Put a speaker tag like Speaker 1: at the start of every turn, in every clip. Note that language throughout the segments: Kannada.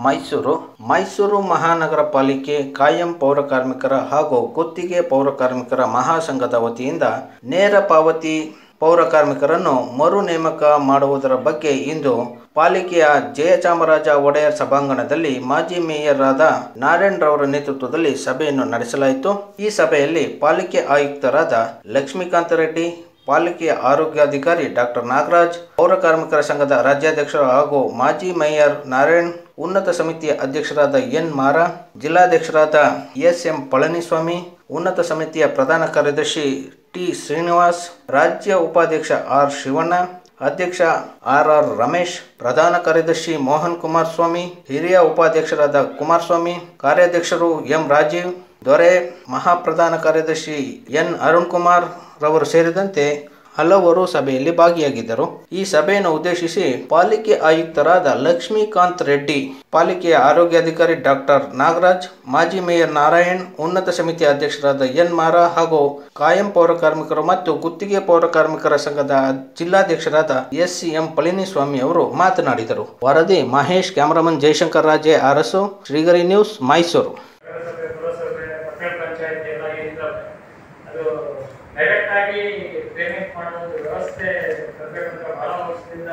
Speaker 1: ಮೈಸೂರು ಮೈಸೂರು ಮಹಾನಗರ ಪಾಲಿಕೆ ಕಾಯಂ ಪೌರ ಕಾರ್ಮಿಕರ ಹಾಗೂ ಗುತ್ತಿಗೆ ಪೌರ ಕಾರ್ಮಿಕರ ಮಹಾಸಂಘದ ವತಿಯಿಂದ ನೇರ ಪಾವತಿ ಪೌರ ಕಾರ್ಮಿಕರನ್ನು ಮರು ನೇಮಕ ಮಾಡುವುದರ ಬಗ್ಗೆ ಇಂದು ಪಾಲಿಕೆಯ ಜಯಚಾಮರಾಜ ಒಡೆಯರ್ ಸಭಾಂಗಣದಲ್ಲಿ ಮಾಜಿ ಮೇಯರ್ ಆದ ನಾರಾಯಣ್ ರವರ ನೇತೃತ್ವದಲ್ಲಿ ಸಭೆಯನ್ನು ನಡೆಸಲಾಯಿತು ಈ ಸಭೆಯಲ್ಲಿ ಪಾಲಿಕೆ ಆಯುಕ್ತರಾದ ಲಕ್ಷ್ಮೀಕಾಂತ ರೆಡ್ಡಿ ಪಾಲಿಕೆಯ ಆರೋಗ್ಯಾಧಿಕಾರಿ ಡಾಕ್ಟರ್ ನಾಗರಾಜ್ ಪೌರ ಕಾರ್ಮಿಕರ ಸಂಘದ ರಾಜ್ಯಾಧ್ಯಕ್ಷರು ಹಾಗೂ ಮಾಜಿ ಮೇಯರ್ ನಾರಾಯಣ್ ಉನ್ನತ ಸಮಿತಿಯ ಅಧ್ಯಕ್ಷರಾದ ಎನ್ ಮಾರ ಜಿಲ್ಲಾಧ್ಯಕ್ಷರಾದ ಎಸ್ ಎಂ ಪಳನಿಸ್ವಾಮಿ ಉನ್ನತ ಸಮಿತಿಯ ಪ್ರಧಾನ ಕಾರ್ಯದರ್ಶಿ ಟಿ ಶ್ರೀನಿವಾಸ್ ರಾಜ್ಯ ಉಪಾಧ್ಯಕ್ಷ ಆರ್ ಶಿವಣ್ಣ ಅಧ್ಯಕ್ಷ ಆರ್ ಆರ್ ರಮೇಶ್ ಪ್ರಧಾನ ಕಾರ್ಯದರ್ಶಿ ಮೋಹನ್ ಕುಮಾರ್ ಸ್ವಾಮಿ ಹಿರಿಯ ಉಪಾಧ್ಯಕ್ಷರಾದ ಕುಮಾರಸ್ವಾಮಿ ಕಾರ್ಯಾಧ್ಯಕ್ಷರು ಎಂ ರಾಜೀವ್ ದೊರೆ ಮಹಾಪ್ರಧಾನ ಕಾರ್ಯದರ್ಶಿ ಎನ್ ಅರುಣ್ ಕುಮಾರ್ ರವರು ಸೇರಿದಂತೆ ಹಲವರು ಸಭೆಯಲ್ಲಿ ಭಾಗಿಯಾಗಿದ್ದರು ಈ ಸಭೆಯನ್ನು ಉದ್ದೇಶಿಸಿ ಪಾಲಿಕೆ ಆಯುಕ್ತರಾದ ಲಕ್ಷ್ಮೀಕಾಂತ್ ರೆಡ್ಡಿ ಪಾಲಿಕೆಯ ಆರೋಗ್ಯಾಧಿಕಾರಿ ಡಾಕ್ಟರ್ ನಾಗರಾಜ್ ಮಾಜಿ ಮೇಯರ್ ನಾರಾಯಣ್ ಉನ್ನತ ಸಮಿತಿ ಅಧ್ಯಕ್ಷರಾದ ಎನ್ ಮಾರ ಹಾಗೂ ಕಾಯಂ ಪೌರ ಕಾರ್ಮಿಕರು ಮತ್ತು ಗುತ್ತಿಗೆ ಪೌರ ಕಾರ್ಮಿಕರ ಸಂಘದ ಜಿಲ್ಲಾಧ್ಯಕ್ಷರಾದ ಎಸ್ ಸಿ ಎಂ ಪಳನಿಸ್ವಾಮಿ ಅವರು ಮಾತನಾಡಿದರು ವರದಿ ಮಹೇಶ್ ಕ್ಯಾಮರಾಮನ್ ಜಯಶಂಕರ್ ರಾಜೆ ಅರಸು ಶ್ರೀಗರಿ ನ್ಯೂಸ್ ಮೈಸೂರು
Speaker 2: ನಗರಸಭೆ ಪುರಸಭೆ ಪಟ್ಟಣ ಪಂಚಾಯತಿ ಎಲ್ಲ ಏನಿದ್ದಾವೆ ಅದು ಡೈರೆಕ್ಟ್ ಆಗಿ ಪೇಮೆಂಟ್ ಮಾಡೋ ಒಂದು ವ್ಯವಸ್ಥೆ ತರಬೇಕಂತ ಬಹಳ ವರ್ಷದಿಂದ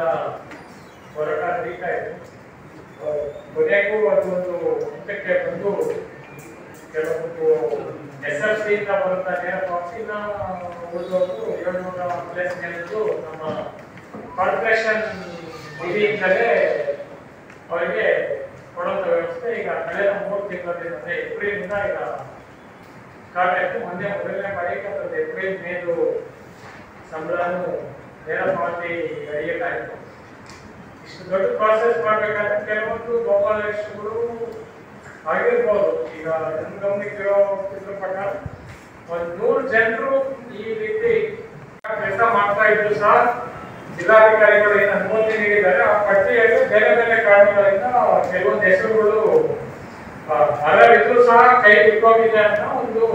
Speaker 2: ಹೋರಾಟ ನಡೀತಾ ಇದೆ ಆ, ಕೊನೆಗೂ ಅದು ಒಂದು ಹಂತಕ್ಕೆ ಬಂದು ಕೆಲವೊಂದು ಎಸ್ ಎಫ್ ಸಿ ಇಂದ ಬರುತ್ತಾ ನೇರ ಪಾವತಿನ ಉಳಿದವರು ಏಳ್ನೂರ ಪ್ಲೇಸ್ ಮೇಲಿದ್ದು ನಮ್ಮ ಕಾರ್ಪೊರೇಷನ್ ನಿಧಿಯಿಂದಲೇ ಅವರಿಗೆ ಕೊಡುವಂತ ವ್ಯವಸ್ಥೆ ಈಗ ಕಳೆದ ಮೂರು ತಿಂಗಳಿಂದ ಅಂದ್ರೆ ಏಪ್ರಿಲಿಂದ ಈಗ ಸ್ಟಾರ್ಟ್ ಆಯ್ತು ಮೊನ್ನೆ ಮೊದಲನೇ ಬಾರಿಗೆ ಅದರದ್ದು ಏಪ್ರಿಲ್ ಮೇದು ಸಂಬಳನು ನೇರ ಪಾವತಿ ಅರಿಯಲಾಯಿತು ಇಷ್ಟು ದೊಡ್ಡ ಪ್ರಾಸೆಸ್ ಮಾಡ್ಬೇಕಾದ್ರೆ ಕೆಲವೊಂದು ಗೋಪಾಲಕರು ಆಗಿರ್ಬೋದು ಈಗ ನನ್ನ ಗಮನಿಸಿರೋ ಇದ್ರ ಪ್ರಕಾರ ಒಂದ್ ನೂರು ಜನರು ಈ ರೀತಿ ಕೆಲಸ ಮಾಡ್ತಾ ಇದ್ರು ಸಹ ಜಿಲ್ಲಾಧಿಕಾರಿಗಳು ಏನು ಅನುಮತಿ ನೀಡಿದ್ದಾರೆ ಆ ಪಟ್ಟಿಯಲ್ಲಿ ಬೇರೆ ಬೇರೆ ಕಾರಣಗಳಿಂದ ಕೆಲವೊಂದು ಹೆಸರುಗಳು ಆ, ಅರ್ಹರಿದ್ರು ಸಹ ಕೈ ಬಿಟ್ಟೋಗಿದೆ ಅಂತ ಒಂದು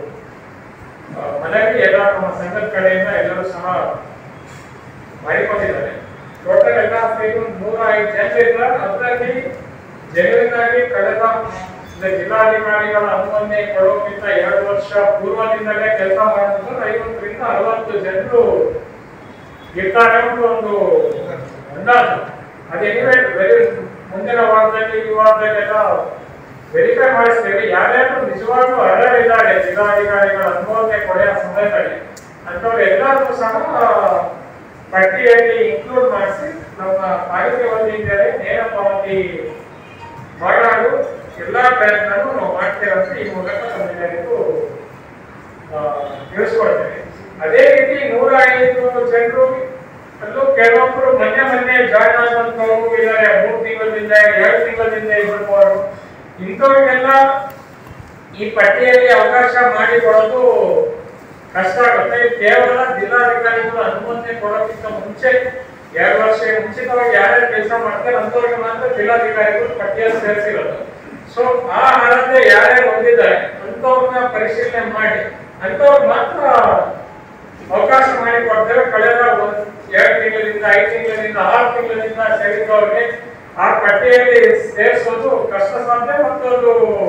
Speaker 2: ಆ, ಮನವಿ ಎಲ್ಲ ನಮ್ಮ ಸಂಘದ ಕಡೆಯಿಂದ ಎಲ್ಲರೂ ಸಹ ಮಾಡಿಕೊಂಡಿದ್ದಾರೆ ಟೋಟಲ್ ಎಲ್ಲ ಸೇರಿ ಒಂದು ನೂರ ಐದು ಜನ ಇದ್ದಾರೆ ಅದರಲ್ಲಿ ಜನರಿಗಾಗಿ ಕಳೆದ ಅಂದ್ರೆ ಜಿಲ್ಲಾಧಿಕಾರಿಗಳ ಅನುಮೋದನೆ ಕೊಡೋಕ್ಕಿಂತ ಎರಡು ವರ್ಷ ಪೂರ್ವದಿಂದಲೇ ಕೆಲಸ ಮಾಡಿದ್ರು ಐವತ್ತರಿಂದ ಅರವತ್ತು ಜನರು ಇರ್ತಾರೆ ಅಂತ ಒಂದು ಅಂದಾಜು ಅದೇನಿವೆ ವೆರಿ ಮುಂದಿನ ವಾರದಲ್ಲಿ ಈ ವಾರದಲ್ಲೆಲ್ಲ ವೆರಿಫೈ ಮಾಡಿಸ್ತೇವೆ ಯಾರ್ಯಾರು ನಿಜವಾಗ್ಲೂ ಅರ್ಹರಿದ್ದಾರೆ ಜಿಲ್ಲಾಧಿಕಾರಿಗಳ ಅನುಮೋದನೆ ಕೊಡೆಯ ಸಮಯದಲ್ಲಿ ಅಂತವ್ರು ಎಲ್ಲರೂ ಸಹ ಪಟ್ಟಿಯಲ್ಲಿ ಇನ್ಕ್ಲೂಡ್ ಮಾಡಿಸಿ ನಮ್ಮ ಪಾಲಿಕೆ ವತಿಯಿಂದಲೇ ನೇರ ಪಾವತಿ ಮಾಡಲು ಎಲ್ಲಾ ಪ್ರಯತ್ನನೂ ನಾವು ಮಾಡ್ತೇವಂತ ಈ ಮೂಲಕ ತಮ್ಮೆಲ್ಲರಿಗೂ ಆ, ತಿಳಿಸ್ಕೊಡ್ತೇವೆ ಅದೇ ರೀತಿ ನೂರ ಐದು ಜನರು ಅಲ್ಲೂ ಕೆಲವೊಬ್ರು ಮೊನ್ನೆ ಮೊನ್ನೆ ಜಾಯ್ನ್ ಆಗುವಂತವ್ರು ಇದ್ದಾರೆ ಮೂರು ತಿಂಗಳಿಂದ ಎರಡು ತಿಂಗಳಿಂದ ಇರ್ಬೋದು ಇಂಥವ್ರಿಗೆಲ್ಲ ಈ ಪಟ್ಟಿಯಲ್ಲಿ ಅವಕಾಶ ಮಾಡಿಕೊಡೋದು ಕಷ್ಟ ಆಗುತ್ತೆ ಕೇವಲ ಜಿಲ್ಲಾಧಿಕಾರಿಗಳು ಅನುಮೋದನೆ ಕೊಡೋಕ್ಕಿಂತ ಮುಂಚೆ ಎರಡು ವರ್ಷ ಮುಂಚಿತವಾಗಿ ಯಾರ್ಯಾರು ಕೆಲಸ ಮಾಡ್ತಾರೆ ಅಂತವ್ರಿಗೆ ಮಾತ್ರ ಜಿಲ್ಲಾಧಿಕಾರಿಗಳು ಪಟ್ಟಿಯಲ್ಲಿ ಸೇರಿಸಿರೋದು ಸೊ ಆ ಅರ್ಹತೆ ಯಾರ್ಯಾರು ಹೊಂದಿದ್ದಾರೆ ಅಂತವ್ರನ್ನ ಪರಿಶೀಲನೆ ಮಾಡಿ ಅಂತವ್ರು ಮಾತ್ರ ಅವಕಾಶ ಮಾಡಿಕೊಡ್ತೇವೆ ಕಳೆದ ಒಂದ್ ಎರಡು ತಿಂಗಳಿಂದ ಐದು ತಿಂಗಳಿಂದ ಆರು ತಿಂಗಳಿಂದ ಸೇರಿದವ್ರಿಗೆ ಆ ಪಟ್ಟಿಯಲ್ಲಿ ಸೇರಿಸೋದು ಕಷ್ಟ ಸಾಧ್ಯ ಮತ್ತು ಅದು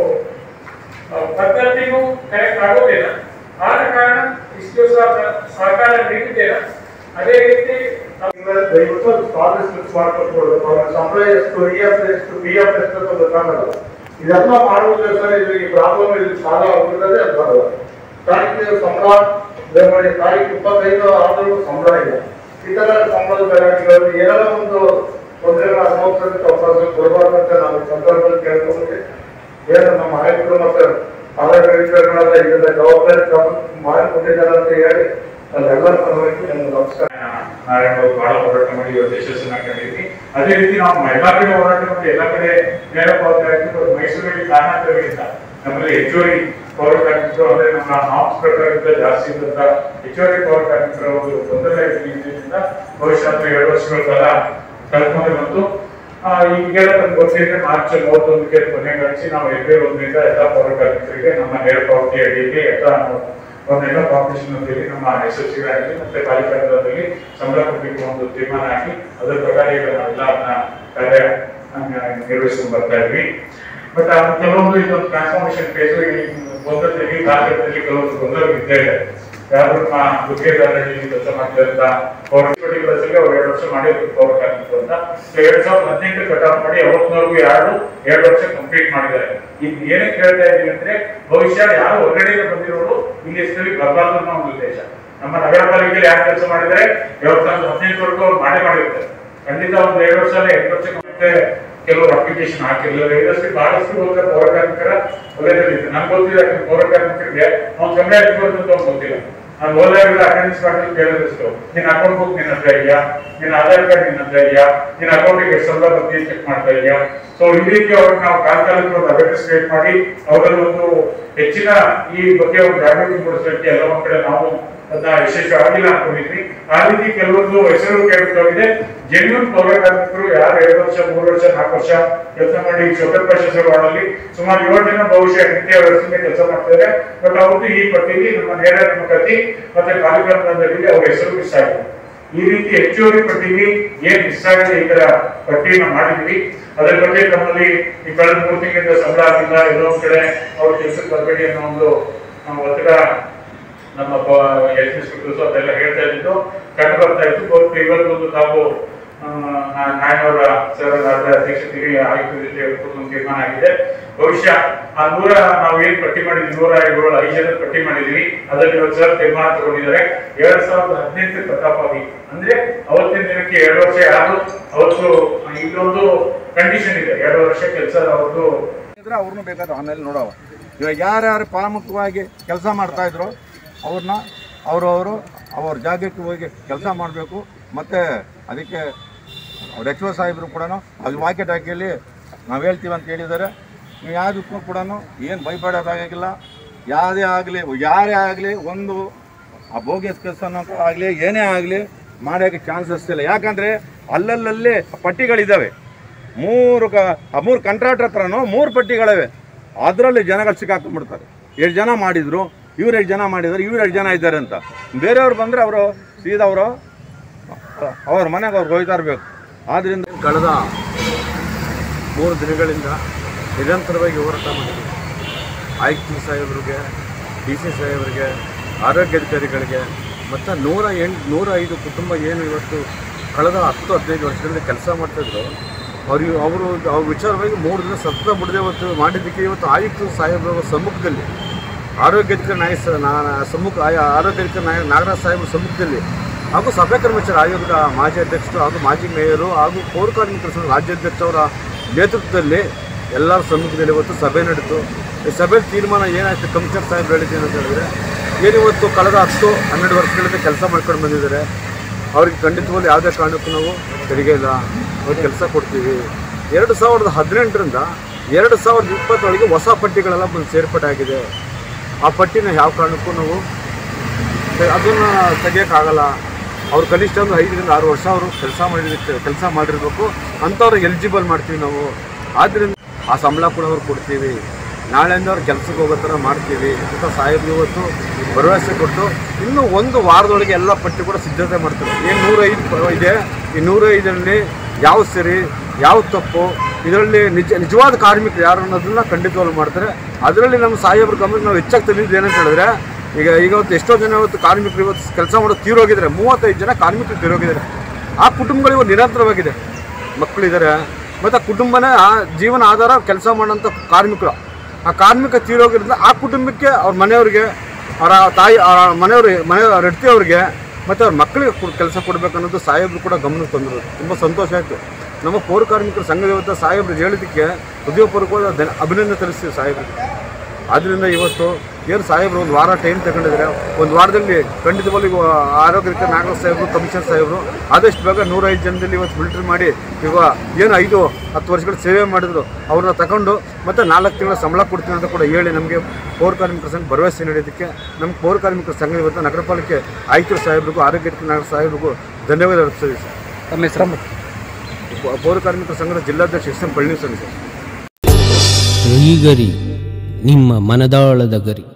Speaker 2: ಆ, ಪದ್ಧತಿಗೂ ಕರೆಕ್ಟ್ ಆಗೋದಿಲ್ಲ ಆದ ಕಾರಣ ಇಷ್ಟು ದಿವಸ ಸಹಕಾರ ನೀಡಿದ್ದೇವೆ ಅದೇ ರೀತಿ ನಾವು
Speaker 3: ದಯವಿಟ್ಟು ಅದು ಸ್ಕಾಲರ್ಸ್ ಫಿಕ್ಸ್ ಮಾಡ್ಕೊಟ್ಬಿಡೋದು ಅವ್ರ ಸಂಬಳ ಎಷ್ಟು ಇ ಎಫ್ ಎಷ್ಟು ಪಿ ಎಫ್ ಎಷ್ಟು ಅಂತ ಗೊತ್ತಾಗಲ್ಲ ಇದೆಲ್ಲ ಮಾಡುವುದಕ್ಕೋಸ್ಕರ ಇದ್ರಿಗೆ ಪ್ರಾಬ್ಲಮ್ ಇಲ್ಲಿ ಸಾಲ ಆಗ್ಬಿಟ್ಟದೆ ಅದು ಬರಲ್ಲ ತಾರೀಕಿಗೆ ಸಂಬಳ ಬೇರೆ ಮಾಡಿ ತಾರೀಕು ಇಪ್ಪತ್ತೈದು ಆದರೂ ಸಂಬಳ ಇಲ್ಲ ಈ ತರ ಸಂಬಳದ ಬೆಳವಣಿಗೆಗಳು ಏನಾರ ಒಂದು ತೊಂದರೆಗಳ ಅನುಭವಿಸೋದಕ್ಕೆ ಅವಕಾಶ ಕೊಡಬಾರ್ದು ಅಂತ ನಾವು ಈ ಸಂದರ್ಭದಲ್ಲಿ ಕೇಳ್ಕೊಂಡ್ರೆ ಏನು ನಮ್ಮ ಆಯುಕ್ತರು ಮತ್ತೆ ಆರೋಗ್ಯ ಅಧಿಕಾರಿಗಳೆಲ್ಲ ಇದನ್ನ ಜವಾಬ್ದಾರಿ ತಗೊಂಡು ಮಾಡಿಕೊಂಡಿದ್ದಾರೆ ಅಂತ ಹೇಳಿ ಅದೆಲ್ಲ ಸಲುವಾಗಿ ನಾನು ನಮಸ್ಕಾರ
Speaker 4: ನಾರಾಯಣ ಅವರು ಬಹಳ ಹೋರಾಟ ಮಾಡಿ ಇವತ್ತು ಯಶಸ್ಸನ್ನ ಕಂಡಿದ್ವಿ ಅದೇ ರೀತಿ ನಾವು ಎಲ್ಲಾ ಕಡೆ ಹೋರಾಟ ಮಾಡಿ ಎಲ್ಲಾ ಕಡೆ ನೇರ ಪಾವತಿ ಆಗಿದ್ದು ಮೈಸೂರಲ್ಲಿ ಕಾರಣಾಂತರಗಳಿಂದ ನಮ್ಮಲ್ಲಿ ಹೆಚ್ಚುವರಿ ಪೌರ ಕಾರ್ಮಿಕರು ಅಂದ್ರೆ ನಮ್ಮ ನಾಮ್ಸ್ ಪ್ರಕಾರದಿಂದ ಜಾಸ್ತಿ ಇದ್ದಂತ ಹೆಚ್ಚುವರಿ ಪೌರ ಕಾರ್ಮಿಕರ ಒಂದು ಗೊಂದಲ ಇದ್ರಿಂದ ಬಹುಶಃ ಅದು ಎರಡು ವರ್ಷಗಳ ಕಾಲ ಕಳ್ಕೊಂಡು ಬಂತು ಆ, ಈಗೆಲ್ಲ ನಮ್ಗೆ ಗೊತ್ತಿದ್ರೆ ಮಾರ್ಚ್ ಮೂವತ್ತೊಂದಕ್ಕೆ ಕೊನೆಗಾಣಿಸಿ ನಾವು ಏಪ್ರಿಲ್ ಒಂದರಿಂದ ಎಲ್ಲ ಪೌರ ಕಾರ್ಮಿಕರಿಗೆ ನಮ್ಮ ನೇರ ಪಾವತಿ ಅಡಿಯಲ್ಲಿ ಎಲ್ಲ ನಾವು ಒಂದೆಲ್ಲ ಕಾಂಪಿಟೇಷನ್ ಅಂತೇಳಿ ನಮ್ಮ ಎಸ್ ಎಸ್ ಆಗಲಿ ಮತ್ತೆ ಪಾಲಿಕಾದಲ್ಲಿ ಸಂಬಳ ಕೊಡಬೇಕು ಒಂದು ತೀರ್ಮಾನ ಆಗಿ ಅದರ ಪ್ರಕಾರ ಈಗ ನಾವೆಲ್ಲ ಅದನ್ನ ಕಾರ್ಯ ನಿರ್ವಹಿಸ್ಕೊಂಡು ಬರ್ತಾ ಇದ್ವಿ ಬಟ್ ಕೆಲವೊಂದು ಇದೊಂದು ಟ್ರಾನ್ಸ್ಫಾರ್ಮೇಶನ್ ಫೇಸ್ ಒಂದರಲ್ಲಿ ಕಾರ್ಯಕ್ರಮದಲ್ಲಿ ಕೆಲವೊಂದು ಗೊಂದಲ ಇದ್ದೇ ಇದೆ ಯಾರು ನಮ್ಮ ಗುತ್ತಿಗೆದಾರರಲ್ಲಿ ಕೆಲಸ ಮಾಡ್ತಿರಂತ ಪೌರ ಬಸ್ಸಲ್ಲಿ ಅವ್ರು ಎರಡು ವರ್ಷ ಮಾಡಿದ್ರು ಪೌರ ಕಾರ್ಮಿಕರು ಅಂತ ಸೊ ಎರಡ್ ಸಾವಿರದ ಹದಿನೆಂಟು ಕಟ್ ಆಫ್ ಮಾಡಿ ಅವತ್ತಿನವರೆಗೂ ಯಾರು ಎರಡು ವರ್ಷ ಕಂಪ್ಲೀಟ್ ಮಾಡಿದ್ದಾರೆ ಈಗ ಏನಕ್ಕೆ ಹೇಳ್ತಾ ಇದೀವಿ ಅಂದ್ರೆ ಭವಿಷ್ಯ ಯಾರು ಹೊರಗಡೆಯಿಂದ ಬಂದಿರೋರು ಇಲ್ಲಿ ಹೆಸರಲ್ಲಿ ಬರಬಾರ್ದು ಅನ್ನೋ ಒಂದು ಉದ್ದೇಶ ನಮ್ಮ ನಗರ ಪಾಲಿಕೆಯಲ್ಲಿ ಯಾರು ಕೆಲಸ ಮಾಡಿದ್ದಾರೆ ಎರಡ್ ಸಾವಿರದ ಹದಿನೆಂಟುವರೆಗೂ ಅವ್ರು ಮಾಡೇ ಮಾಡಿರ್ತಾರೆ ಖಂಡಿತ ಒಂದು ಎರಡು ವರ್ಷ ಅಲ್ಲ ಎಂಟು ವರ್ಷ ಮತ್ತೆ ಕೆಲವರು ಅಪ್ಲಿಕೇಶನ್ ಹಾಕಿರ್ಲಿಲ್ಲ ಇದಷ್ಟು ಬಹಳಷ್ಟು ಹೋದ ಪೌರ ಕಾರ್ಮಿಕರ ಒಳ್ಳೆಯದಿತ್ತು ನನ್ಗೆ ಗೊತ್ತಿಲ್ಲ ಯಾಕಂದ್ರೆ ಪೌರ ಕಾರ್ಮಿಕರಿಗೆ ಅವ್ನು ಕಮ್ಮಿ ಆಗಿರ್ಬೋದು ಅಂತ ಅವ್ನಿಗೆ ಗೊತ್ತಿಲ್ಲ ನಾನು ಹೋದಾಗ ಅಟೆಂಡೆನ್ಸ್ ಮಾಡಿ ಕೇಳಿದಷ್ಟು ನಿನ್ನ ಅಕೌಂಟ್ ಬುಕ್ ನಿನ್ನ ಹತ್ರ ಇದೆಯಾ ನಿನ್ನ ಆಧಾರ್ ಕಾರ್ಡ್ ನಿನ್ನ ಹತ್ರ ಇದೆಯಾ ನಿನ್ನ ಅಕೌಂಟಿಗೆ ಎಷ್ಟು ಸಂಬಳ ಬರ್ತೀವಿ ಚೆಕ್ ಮಾಡ್ತಾ ಇದೆಯಾ ಸೊ ಈ ರೀತಿ ಅವ್ರಿಗೆ ನಾವು ಕಾಲಕಾಲಕ್ಕೆ ಒಂದು ಅವೇರ್ನೆಸ್ ಕ್ರಿಯೇಟ್ ಮಾಡಿ ಅವರಲ್ಲಿ ಒಂದು ಹೆಚ್ಚಿನ ಈ ಬಗ್ಗೆ ಒಂದು ಜಾಗೃತಿ ಮೂಡಿಸಲಿಕ್ಕೆ ಎಲ್ಲ ಕಡೆ ನಾವು ಅದನ್ನ ವಿಶೇಷ ಆಗಿಲ್ಲ ಅನ್ಕೊಂಡಿದ್ವಿ ಆ ರೀತಿ ಕೆಲವೊಂದು ಹೆಸರು ಕೇಳಿದ್ರೆ ಜೆನ್ಯೂನ್ ಪೌರ ಕಾರ್ಮಿಕರು ಯಾರು ಎರಡು ವರ್ಷ ಮೂರು ವರ್ಷ ನಾಲ್ಕು ವರ್ಷ ಕೆಲಸ ಮಾಡಿ ಚೌಕಪ್ಪ ವಾರ್ಡಲ್ಲಿ ಸುಮಾರು ಏಳು ಜನ ಬಹುಶಃ ನಿತ್ಯ ವ್ಯವಸ್ಥೆಗೆ ಕೆಲಸ ಮಾಡ್ತಾರೆ ಬಟ್ ಅವ್ರದ್ದು ಈ ಪಟ್ಟಿಯಲ್ಲಿ ನಮ್ಮ ನೇರ ನೇಮಕಾತಿ ಮತ್ತೆ ಕಾರ್ಯಕ್ರಮದಲ್ಲಿ ಅವ್ರ ಹೆಸರು ಮಿಸ್ ಆಗಿದೆ ಈ ರೀತಿ ಹೆಚ್ಚುವರಿ ಪಟ್ಟಿಗೆ ಏನ್ ಮಿಸ್ ಆಗಿದೆ ಈ ತರ ಪಟ್ಟಿಯನ್ನು ಮಾಡಿದ್ವಿ ಅದರ ಬಗ್ಗೆ ನಮ್ಮಲ್ಲಿ ಈ ಕಳೆದ ಮೂರು ತಿಂಗಳಿಂದ ಸಂಬಳ ಆಗಿಲ್ಲ ಎಲ್ಲೋ ಒಂದ್ ಕಡೆ ಅವ್ರ ಕೆಲಸಕ್ಕೆ ಬರಬೇಡಿ ಅನ್ನೋ ಒಂದು ಆ, ಒತ್ತಡ ನಮ್ಮ ಎಸ್ ಎಸ್ ಅದೆಲ್ಲ ಹೇಳ್ತಾ ಇದ್ದು ಕಂಡು ಬರ್ತಾ ಇತ್ತು ಬಹುತೇಕ ಇವತ್ತೊಂದು ತಾವು ಆ, ನಾ- ನಾಯನವರ ಸರ್ ಅಧ್ಯಕ್ಷತೆಗೆ ಆಯುಕ್ತ ಜೊತೆ ಒಂದು ತೀರ್ಮಾನ ಆಗಿದೆ ಬಹುಶಃ ಆ ನೂರ ನಾವು ಏನ್ ಪಟ್ಟಿ ಮಾಡಿದ್ವಿ ನೂರ ಏಳು ಐದು ಜನ ಪಟ್ಟಿ ಮಾಡಿದ್ವಿ ಅದರಲ್ಲಿ ಇವತ್ತು ಸರ್ ತೀರ್ಮಾನ ತಗೊಂಡಿದ್ದಾರೆ ಎರಡ್ ಸಾವಿರದ ಹದಿನೆಂಟು ಕಟಾಪಾಗಿ ಅಂದ್ರೆ ಅವತ್ತಿನ ದಿನಕ್ಕೆ ಎರಡು ವರ್ಷ ಯಾರು ಅವತ್ತು ಇಲ್ಲೊಂದು ಕಂಡೀಷನ್ ಇದೆ ಎರಡು ವರ್ಷ ಕೆಲಸ ಅವ್ರದ್ದು
Speaker 5: ಇದ್ರೆ ಅವ್ರನ್ನೂ ಬೇಕಾದ್ರೆ ಆಮೇಲೆ ನೋಡವ ಇವಾಗ ಯಾರ್ಯಾರು ಪ್ರಾಮುಖ್ಯವಾಗಿ ಕೆಲಸ ಮಾಡ್ತಾ ಇದ್ರು ಅವ್ರನ್ನ ಅವರು ಅವರು ಅವ್ರ ಜಾಗಕ್ಕೆ ಹೋಗಿ ಕೆಲಸ ಮಾಡಬೇಕು ಮತ್ತು ಅದಕ್ಕೆ ಅವ್ರ ಎಚ್ ಒ ಸಾಹೇಬರು ಕೂಡ ಅದು ವಾಕ್ಯ ಹಾಕಿಯಲ್ಲಿ ನಾವು ಹೇಳ್ತೀವಿ ಅಂತ ಹೇಳಿದ್ದಾರೆ ನೀವು ಯಾವುದಕ್ಕೂ ಕೂಡ ಏನು ಭಯಪಡೋದಾಗಿಲ್ಲ ಯಾವುದೇ ಆಗಲಿ ಯಾರೇ ಆಗಲಿ ಒಂದು ಆ ಬೋಗಿಯಸ್ ಕೆಲಸನ ಆಗಲಿ ಏನೇ ಆಗಲಿ ಮಾಡೋಕ್ಕೆ ಚಾನ್ಸಸ್ ಇಲ್ಲ ಯಾಕಂದರೆ ಅಲ್ಲಲ್ಲಲ್ಲಿ ಪಟ್ಟಿಗಳಿದ್ದಾವೆ ಮೂರು ಕ ಆ ಮೂರು ಕಾಂಟ್ರಾಕ್ಟರ್ ಹತ್ರನೂ ಮೂರು ಪಟ್ಟಿಗಳಿವೆ ಅದರಲ್ಲಿ ಜನಗಳು ಸಿಕ್ಕಾಕೊಂಡ್ಬಿಡ್ತಾರೆ ಎಷ್ಟು ಜನ ಮಾಡಿದ್ರು ಇವ್ರು ಎಷ್ಟು ಜನ ಮಾಡಿದ್ದಾರೆ ಇವ್ರು ಎಷ್ಟು ಜನ ಇದ್ದಾರೆ ಅಂತ ಬೇರೆಯವ್ರು ಬಂದರೆ ಅವರು ಸೀದಾ ಅವರು ಅವ್ರ ಮನೆಗೆ ಅವ್ರು ಹೋಯ್ತಾ ಇರಬೇಕು ಆದ್ದರಿಂದ
Speaker 6: ಕಳೆದ ಮೂರು ದಿನಗಳಿಂದ ನಿರಂತರವಾಗಿ ಹೋರಾಟ ಮಾಡಿದ್ದೀವಿ ಆಯುಕ್ತ ಸಾಹೇಬರಿಗೆ ಡಿ ಸಿ ಸಾಹೇಬರಿಗೆ ಆರೋಗ್ಯಾಧಿಕಾರಿಗಳಿಗೆ ಮತ್ತು ನೂರ ಎಂಟು ನೂರ ಐದು ಕುಟುಂಬ ಏನು ಇವತ್ತು ಕಳೆದ ಹತ್ತು ಹದಿನೈದು ವರ್ಷಗಳಿಂದ ಕೆಲಸ ಮಾಡ್ತಾಯಿದ್ರು ಅವ್ರಿಗೆ ಅವರು ಅವ್ರ ವಿಚಾರವಾಗಿ ಮೂರು ದಿನ ಸತತ ಬಿಡದೆ ಇವತ್ತು ಮಾಡಿದ್ದಕ್ಕೆ ಇವತ್ತು ಆಯುಕ್ತ ಸಾಹೇಬರ ಸಮ್ಮುಖದಲ್ಲಿ ಆರೋಗ್ಯಾಧಿಕಾರಿ ನಾಯ ಸ- ನಾ- ಸಮ್ಮುಖ ಆಯ- ಆರೋಗ್ಯಾಧಿಕಾರಿ ನಾಯ ನಾಗರಾಜ್ ಸಾಹೇಬರ ಸಮ್ಮುಖದಲ್ಲಿ ಹಾಗೂ ಸಭೆ ಕರ್ಮಚಾರಿ ಆಯೋಗದ ಮಾಜಿ ಅಧ್ಯಕ್ಷರು ಹಾಗೂ ಮಾಜಿ ಮೇಯರು ಹಾಗೂ ಪೌರ ಕಾರ್ಮಿಕರ ಸಂಘದ ರಾಜ್ಯಾಧ್ಯಕ್ಷರ ನೇತೃತ್ವದಲ್ಲಿ ಎಲ್ಲರ ಸಮ್ಮುಖದಲ್ಲಿ ಇವತ್ತು ಸಭೆ ನಡೀತು ಈ ಸಭೆಯಲ್ಲಿ ತೀರ್ಮಾನ ಏನಾಯ್ತು ಕಮಿಷನರ್ ಸಾಹೇಬ್ ಹೇಳಿದ್ದೇನೆ ಅಂತ ಹೇಳಿದ್ರೆ ಏನಿವತ್ತು ಕಳೆದ ಹತ್ತು ಹನ್ನೆರಡು ವರ್ಷಗಳಿಂದ ಕೆಲಸ ಮಾಡ್ಕೊಂಡು ಬಂದಿದ್ದಾರೆ ಅವ್ರಿಗೆ ಖಂಡಿತವಾಗ್ಲೂ ಯಾವುದೇ ಕಾರಣಕ್ಕೂ ನಾವು ತೆರಿಗೆ ಇಲ್ಲ ಅವ್ರಿಗೆ ಕೆಲಸ ಕೊಡ್ತೀವಿ ಎರಡು ಸಾವಿರದ ಹದಿನೆಂಟರಿಂದ ಎರಡು ಸಾವಿರದ ಇಪ್ಪತ್ತೊಳಗೆ ಹೊಸ ಪಟ್ಟಿಗಳೆಲ್ಲ ಬಂದು ಸೇರ್ಪಡೆ ಆಗಿದೆ ಆ ಪಟ್ಟಿನ ಯಾವ ಕಾರಣಕ್ಕೂ ನಾವು ತೆ- ಅದನ್ನ ತೆಗಿಯೋಕ್ಕಾಗಲ್ಲ ಅವ್ರು ಕನಿಷ್ಠ ಒಂದು ಐದರಿಂದ ಆರು ವರ್ಷ ಅವರು ಕೆಲಸ ಮಾಡಿರ್ಬೇಕು ಕೆಲಸ ಮಾಡಿರ್ಬೇಕು ಅಂಥವ್ರಿಗೆ ಎಲಿಜಿಬಲ್ ಮಾಡ್ತೀವಿ ನಾವು ಆದ್ದರಿಂದ ಆ ಸಂಬಳ ಕೂಡ ಅವ್ರು ಕೊಡ್ತೀವಿ ನಾಳೆಯಿಂದ ಅವ್ರು ಕೆಲಸಕ್ಕೆ ಹೋಗೋ ಥರ ಮಾಡ್ತೀವಿ ಅಂತ ಸಾಹೇಬ್ರು ಇವತ್ತು ಭರವಸೆ ಕೊಟ್ಟು ಇನ್ನೂ ಒಂದು ವಾರದೊಳಗೆ ಎಲ್ಲ ಪಟ್ಟಿ ಕೂಡ ಸಿದ್ಧತೆ ಮಾಡ್ತಾರೆ ಏನು ನೂರೈದು ಪ- ಇದೆ ಈ ನೂರೈದರಲ್ಲಿ ಯಾವ ಸರಿ ಯಾವ ತಪ್ಪು ಇದರಲ್ಲಿ ನಿಜ ನಿಜವಾದ ಕಾರ್ಮಿಕರು ಯಾರು ಅನ್ನೋದನ್ನ ಖಂಡಿತವಾಗ್ಲೂ ಮಾಡ್ತಾರೆ ಅದರಲ್ಲಿ ನಮ್ಮ ಸಾಹೇಬ್ರ ಗಮನಕ್ಕೆ ನಾವು ಹೆಚ್ಚಾಗಿ ತಂದಿದ್ದು ಏನಂತ ಹೇಳಿದ್ರೆ ಈಗ ಈಗ ಇವತ್ತು ಎಷ್ಟೋ ಜನ ಇವತ್ತು ಕಾರ್ಮಿಕರು ಇವತ್ತು ಕೆಲಸ ಮಾಡೋದು ತೀರೋಗಿದ್ದಾರೆ ಮೂವತ್ತೈದು ಜನ ಕಾರ್ಮಿಕರು ತೀರೋಗಿದ್ದಾರೆ ಆ ಕುಟುಂಬಗಳು ಇವತ್ತು ನಿರಂತರವಾಗಿದೆ ಮಕ್ಕಳಿದ್ದಾರೆ ಮತ್ತು ಆ ಕುಟುಂಬನೇ ಆ ಜೀವನ ಆಧಾರ ಕೆಲಸ ಮಾಡೋಂಥ ಕಾರ್ಮಿಕರು ಆ ಕಾರ್ಮಿಕ ತೀರೋಗಿರೋದ್ರಿಂದ ಆ ಕುಟುಂಬಕ್ಕೆ ಅವ್ರ ಮನೆಯವ್ರಿಗೆ ಅವರ ತಾಯಿ ಅವರ ಮನೆಯವ್ರಿಗೆ ಮನೆ ಹೆಂಡತಿ ಅವ್ರಿಗೆ ಮತ್ತು ಅವ್ರ ಮಕ್ಕಳಿಗೆ ಕೆಲಸ ಕೊಡಬೇಕು ಅನ್ನೋದು ಸಾಹೇಬರು ಕೂಡ ಗಮನಕ್ಕೆ ತಂದರು ತುಂಬ ಸಂತೋಷ ಆಯಿತು ನಮ್ಮ ಪೌರ ಕಾರ್ಮಿಕರ ಸಂಘದ ಇವತ್ತು ಸಾಹೇಬ್ರು ಹೇಳಿದ್ದಕ್ಕೆ ಹೃದಯಪೂರ್ವಕವಾದ ಧನ್ಯ ಅಭಿನಂದನೆ ತಿಳಿಸ್ತೀವಿ ಸಾಹೇಬ್ರಿಗೆ ಆದ್ದರಿಂದ ಇವತ್ತು ಏನು ಸಾಹೇಬರು ಒಂದು ವಾರ ಟೈಮ್ ತಗೊಂಡಿದ್ದಾರೆ ಒಂದು ವಾರದಲ್ಲಿ ಖಂಡಿತವಾಗ್ಲೂ ಇವ ಆರೋಗ್ಯಕ್ಕೆ ನಾಗರಾಜ್ ಸಾಹೇಬರು ಕಮಿಷನರ್ ಸಾಹೇಬರು ಆದಷ್ಟು ಬೇಗ ನೂರೈದು ಜನದಲ್ಲಿ ಇವತ್ತು ಫಿಲ್ಟರ್ ಮಾಡಿ ಈಗ ಏನು ಐದು ಹತ್ತು ವರ್ಷಗಳು ಸೇವೆ ಮಾಡಿದ್ರು ಅವ್ರನ್ನ ತಗೊಂಡು ಮತ್ತು ನಾಲ್ಕು ತಿಂಗಳ ಸಂಬಳ ಕೊಡ್ತೀನಿ ಅಂತ ಕೂಡ ಹೇಳಿ ನಮಗೆ ಪೌರ ಕಾರ್ಮಿಕರ ಸಂಘ ಭರವಸೆ ನೀಡೋದಕ್ಕೆ ನಮ್ಮ ಪೌರ ಕಾರ್ಮಿಕರ ಸಂಘ ಇವತ್ತು ನಗರ ಪಾಲಿಕೆ ಆಯುಕ್ತರ ಸಾಹೇಬ್ರಿಗೂ ಆರೋಗ್ಯ ನಾಗರ ಸಾಹೇಬ್ರಿಗೂ ಧನ್ಯವಾದ ಅರ್ಪಿಸ್ತೀವಿ ಸರ್
Speaker 5: ತಮ್ಮ ಹೆಸರು
Speaker 6: ಪ- ಪೌರ ಕಾರ್ಮಿಕರ ಸಂಘದ ಜಿಲ್ಲಾಧ್ಯಕ್ಷ ಎಸ್ ಎಂ ಪಳನಿಸ್ವಾಮಿ ಸರ್
Speaker 7: ಶ್ರೀಗರಿ ನಿಮ್ಮ ಮನದಾಳದ ಗರಿ